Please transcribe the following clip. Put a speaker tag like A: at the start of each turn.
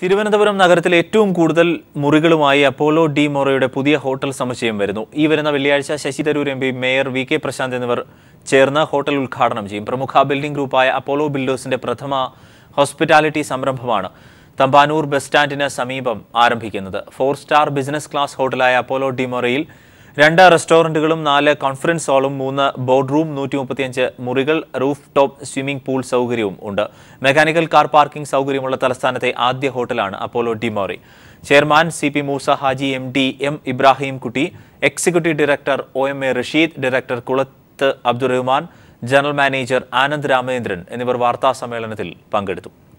A: തിരുവനന്തപുരം നഗരത്തിൽ ഏറ്റവും കൂടുതൽ മുറികളുമായി അപ്പോളോ ഡി മൊറയുടെ പുതിയ ഹോട്ടൽ സമുച്ചയം വരുന്നു ഈ വരുന്ന വെള്ളിയാഴ്ച Shashi Tharoor M P mayor V K Prashanth എന്നിവർ ചേർന്ന് ഹോട്ടൽ ഉദ്ഘാടനം ചെയ്യും പ്രമുഖ ബിൽഡിംഗ് ഗ്രൂപ്പായ അപ്പോളോ ബിൽഡേഴ്സിന്റെ പ്രഥമ ഹോസ്പിറ്റാലിറ്റി സംരംഭമാണ് തമ്പാനൂർ ബസ് സ്റ്റാൻഡിന് സമീപം ആരംഭിക്കുന്നത് ഫോർ സ്റ്റാർ ബിസിനസ് ക്ലാസ് ഹോട്ടലായ അപ്പോളോ ഡി മൊറയിൽ രണ്ട് റെസ്റ്റോറന്റുകളും നാല് കോൺഫറൻസ് ഹാളും മൂന്ന് ബോർഡ് റൂം നൂറ്റി മുപ്പത്തിയഞ്ച് മുറികൾ റൂഫ് ടോപ്പ് സ്വിമ്മിംഗ് പൂൾ സൗകര്യവും ഉണ്ട് മെക്കാനിക്കൽ കാർ പാർക്കിംഗ് സൗകര്യമുള്ള തലസ്ഥാനത്തെ ആദ്യ ഹോട്ടലാണ് Apollo Dimora chairman C P Moosa Haji M D M Ibrahim Kutty executive director O M A Rasheed director Kulath Abdurahman general manager Anand Ramachandran എന്നിവർ വാർത്താ സമ്മേളനത്തിൽ പങ്കെടുത്തു